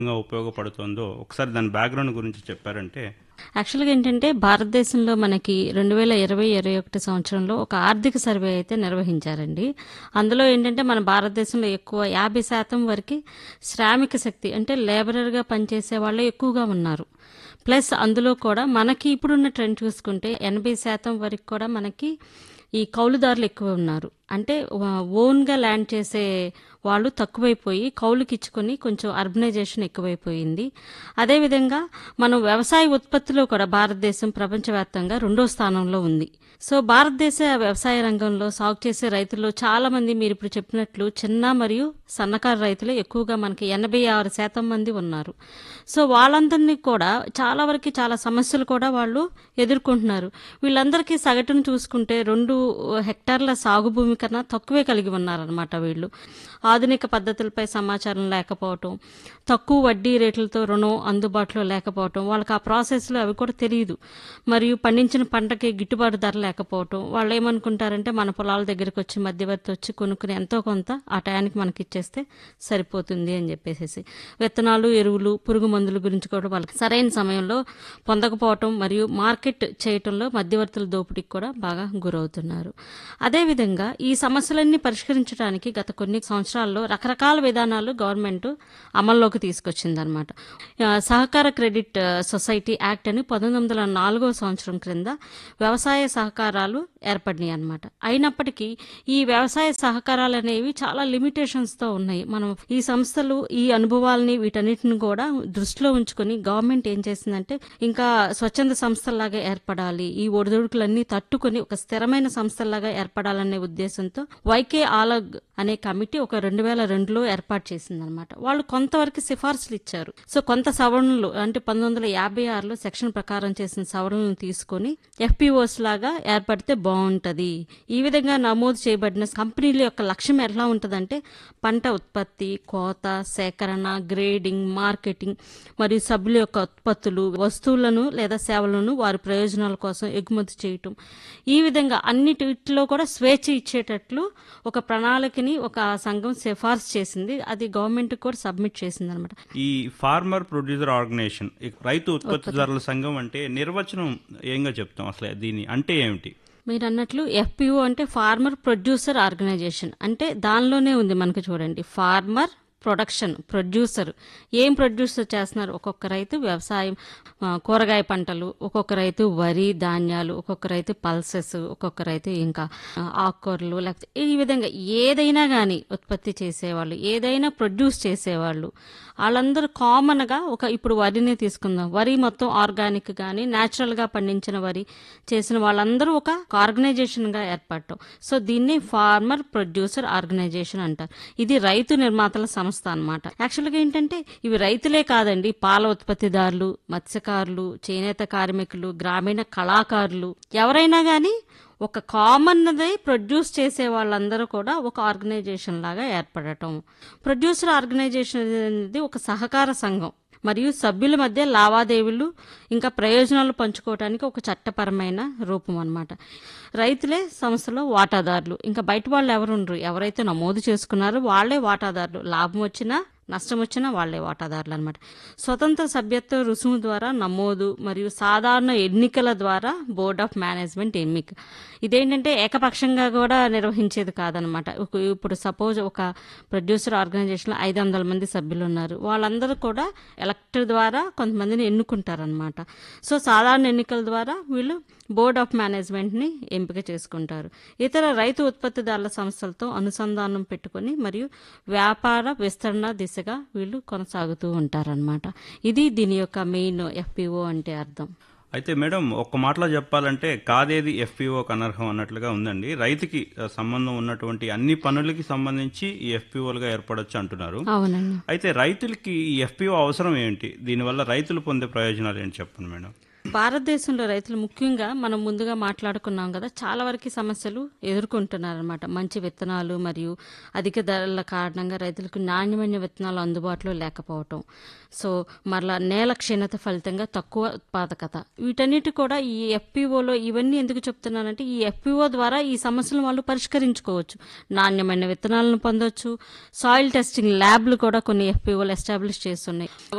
విధంగా ఉపయోగపడుతుందో ఒకసారి దాని బ్యాక్గ్రౌండ్ గురించి చెప్పారంటే యాక్చువల్గా ఏంటంటే భారతదేశంలో మనకి రెండు వేల ఇరవై ఇరవై ఒకటి సంవత్సరంలో ఒక ఆర్థిక సర్వే అయితే నిర్వహించారండి అందులో ఏంటంటే మన భారతదేశంలో ఎక్కువ యాభై శాతం వరకు శ్రామిక శక్తి అంటే లేబరర్గా పనిచేసే వాళ్ళే ఎక్కువగా ఉన్నారు ప్లస్ అందులో కూడా మనకి ఇప్పుడున్న ట్రెండ్ చూసుకుంటే ఎనభై శాతం వరకు కూడా మనకి ఈ కౌలుదారులు ఎక్కువ ఉన్నారు అంటే వా- ఓన్గా ల్యాండ్ చేసే వాళ్ళు తక్కువైపోయి కౌలుకి ఇచ్చుకొని కొంచెం అర్బనైజేషన్ ఎక్కువైపోయింది అదేవిధంగా మనం వ్యవసాయ ఉత్పత్తిలో కూడా భారతదేశం ప్రపంచవ్యాప్తంగా రెండో స్థానంలో ఉంది సో భారతదేశ వ్యవసాయ రంగంలో సాగు చేసే రైతుల్లో చాలా మంది మీరు ఇప్పుడు చెప్పినట్లు చిన్న మరియు సన్నకారు రైతులే ఎక్కువగా మనకి ఎనభై ఆరు శాతం మంది ఉన్నారు సో వాళ్ళందరినీ కూడా చాలా వరకు చాలా సమస్యలు కూడా వాళ్ళు ఎదుర్కొంటున్నారు వీళ్ళందరికీ సగటును చూసుకుంటే రెండు హెక్టార్ల సాగు భూమి కన్నా తక్కువే కలిగి ఉన్నారనమాట వీళ్ళు ఆధునిక పద్ధతులపై సమాచారం లేకపోవటం తక్కువ వడ్డీ రేట్లతో రుణం అందుబాటులో లేకపోవటం వాళ్ళకి ఆ ప్రాసెస్లో అవి కూడా తెలియదు మరియు పండించిన పంటకి గిట్టుబాటు ధర లేకపోవటం వాళ్ళు ఏమనుకుంటారంటే మన పొలాల దగ్గరికి వచ్చి మధ్యవర్తి వచ్చి కొనుక్కుని ఎంతో కొంత ఆ టయానికి మనకి ఇచ్చేస్తే సరిపోతుంది అని చెప్పేసి విత్తనాలు ఎరువులు పురుగు మందుల గురించి కూడా వాళ్ళకి సరైన సమయంలో పొందకపోవటం మరియు మార్కెట్ చేయటంలో మధ్యవర్తుల దోపిడీకి కూడా బాగా గురవుతున్నారు అదేవిధంగా ఈ సమస్యలన్నీ పరిష్కరించడానికి గత కొన్ని సంవత్సరాల్లో రకరకాల విధానాలు గవర్నమెంట్ అమల్లోకి తీసుకొచ్చిందనమాట ఆ, సహకార క్రెడిట్ ఆ, సొసైటీ యాక్ట్ అని పంతొమ్మిది వందల నాలుగో సంవత్సరం క్రింద వ్యవసాయ సహకారాలు ఏర్పడినాయి అనమాట అయినప్పటికీ ఈ వ్యవసాయ సహకారాలు అనేవి చాలా లిమిటేషన్స్తో ఉన్నాయి మనం ఈ సంస్థలు ఈ అనుభవాల్ని వీటన్నిటిని కూడా దృష్టిలో ఉంచుకొని గవర్నమెంట్ ఏం చేసిందంటే ఇంకా స్వచ్ఛంద సంస్థల్లాగా ఏర్పడాలి ఈ ఒడిదుడుకులన్నీ తట్టుకొని ఒక స్థిరమైన సంస్థల్లాగా ఏర్పడాలనే ఉద్దేశంతో వైకే ఆలగ్ అనే కమిటీ ఒక రెండు వేల రెండులో ఏర్పాటు చేసిందనమాట వాళ్ళు కొంతవరకు సిఫార్సులు ఇచ్చారు సో కొంత సవరణలు అంటే పంతొమ్మిది వందల యాభై ఆరులో సెక్షన్ ప్రకారం చేసిన సవరణలను తీసుకొని ఎఫ్పిఓస్ లాగా ఏర్పడితే బాగుంటది ఈ విధంగా నమోదు చేయబడిన కంపెనీల యొక్క లక్ష్యం ఎలా ఉంటుందంటే పంట ఉత్పత్తి కోత సేకరణ గ్రేడింగ్ మార్కెటింగ్ మరియు సభ్యుల యొక్క ఉత్పత్తులు వస్తువులను లేదా సేవలను వారి ప్రయోజనాల కోసం ఎగుమతి చేయటం ఈ విధంగా అన్నిటిలో కూడా స్వేచ్ఛ ఇచ్చేటట్లు ఒక ప్రణాళికని ఒక సంఘం సిఫార్సు చేసింది అది గవర్నమెంట్ కూడా సబ్మిట్ చేసింది అనమాట ఈ ఫార్మర్ ప్రొడ్యూసర్ ఆర్గనైజేషన్ ఈ రైతు ఉత్పత్తిదారుల సంఘం అంటే నిర్వచనం ఏంగా చెప్తాం అసలు దీని అంటే ఏమిటి మీరు అన్నట్లు ఎఫ్పిఓ అంటే ఫార్మర్ ప్రొడ్యూసర్ ఆర్గనైజేషన్ అంటే దానిలోనే ఉంది మనకు చూడండి ఫార్మర్ ప్రొడక్షన్ ప్రొడ్యూసర్ ఏం ప్రొడ్యూసర్ చేస్తున్నారు ఒక్కొక్క రైతు వ్యవసాయం ఆ, కూరగాయ పంటలు ఒక్కొక్క రైతు వరి ధాన్యాలు ఒక్కొక్క రైతు పల్సెస్ ఒక్కొక్క రైతు ఇంకా ఆ, ఆకుకూరలు లేకపోతే ఈ విధంగా ఏదైనా కానీ ఉత్పత్తి చేసేవాళ్ళు ఏదైనా ప్రొడ్యూస్ చేసేవాళ్ళు వాళ్ళందరూ కామన్గా ఒక ఇప్పుడు వరిని తీసుకుందాం వరి మొత్తం ఆర్గానిక్ కానీ గా పండించిన వరి చేసిన వాళ్ళందరూ ఒక ఆర్గనైజేషన్గా ఏర్పడటం సో దీన్ని ఫార్మర్ ప్రొడ్యూసర్ ఆర్గనైజేషన్ అంటారు ఇది రైతు నిర్మాతల సంస్థ అన్నమాట యాక్చువల్గా ఏంటంటే ఇవి రైతులే కాదండి పాల ఉత్పత్తిదారులు మత్స్యకారులు చేనేత కార్మికులు గ్రామీణ కళాకారులు ఎవరైనా కానీ ఒక కామన్దే ప్రొడ్యూస్ చేసే వాళ్ళందరూ కూడా ఒక ఆర్గనైజేషన్ లాగా ఏర్పడటం ప్రొడ్యూసర్ ఆర్గనైజేషన్ అనేది ఒక సహకార సంఘం మరియు సభ్యుల మధ్య లావాదేవీలు ఇంకా ప్రయోజనాలు పంచుకోవడానికి ఒక చట్టపరమైన రూపం అన్నమాట రైతులే సంస్థలో వాటాదారులు ఇంకా బయట వాళ్ళు ఎవరు ఉండరు ఎవరైతే నమోదు చేసుకున్నారో వాళ్ళే వాటాదారులు లాభం వచ్చినా నష్టం వచ్చినా వాళ్లే వాటాదారులు అనమాట స్వతంత్ర సభ్యత్వ రుసుము ద్వారా నమోదు మరియు సాధారణ ఎన్నికల ద్వారా బోర్డ్ ఆఫ్ మేనేజ్మెంట్ ఎన్నిక ఇదేంటంటే ఏకపక్షంగా కూడా నిర్వహించేది కాదనమాట ఒక- ఇప్పుడు సపోజ్ ఒక ప్రొడ్యూసర్ ఆర్గనైజేషన్లో ఐదు వందల మంది సభ్యులు ఉన్నారు వాళ్ళందరూ కూడా ఎలక్టర్ ద్వారా కొంతమందిని ఎన్నుకుంటారనమాట సో సాధారణ ఎన్నికల ద్వారా వీళ్ళు బోర్డ్ ఆఫ్ మేనేజ్మెంట్ని ఎంపిక చేసుకుంటారు ఇతర రైతు ఉత్పత్తిదారుల సంస్థలతో అనుసంధానం పెట్టుకొని మరియు వ్యాపార విస్తరణ దిశగా వీళ్ళు కొనసాగుతూ ఉంటారనమాట ఇది దీని యొక్క మెయిన్ ఎఫ్పిఓ అంటే అర్థం అయితే మేడం ఒక్క మాటలో చెప్పాలంటే కాదేది ఎఫ్పిఓకి అనర్హం అన్నట్లుగా ఉందండి రైతుకి ఆ, సంబంధం ఉన్నటువంటి అన్ని పనులకి సంబంధించి ఈ ఎఫ్పిఓలుగా ఏర్పడొచ్చు అంటున్నారు అవునండి అయితే రైతులకి ఈ ఎఫ్పిఓ అవసరం ఏంటి దీనివల్ల రైతులు పొందే ప్రయోజనాలు ఏంటి చెప్పండి మేడం భారతదేశంలో రైతులు ముఖ్యంగా మనం ముందుగా మాట్లాడుకున్నాం కదా చాలా వరకు సమస్యలు ఎదుర్కొంటున్నారనమాట మంచి విత్తనాలు మరియు అధిక ధరల కారణంగా రైతులకు నాణ్యమైన విత్తనాలు అందుబాటులో లేకపోవటం సో మరలా నేల క్షీణత ఫలితంగా తక్కువ ఉత్పాదకత వీటన్నిటి కూడా ఈ ఎఫ్పిఓలో ఇవన్నీ ఎందుకు చెప్తున్నానంటే ఈ ఎఫ్పిఓ ద్వారా ఈ సమస్యలను వాళ్ళు పరిష్కరించుకోవచ్చు నాణ్యమైన విత్తనాలను పొందొచ్చు సాయిల్ టెస్టింగ్ ల్యాబ్లు కూడా కొన్ని ఎఫ్పిఓలు ఎస్టాబ్లిష్ చేస్తున్నాయి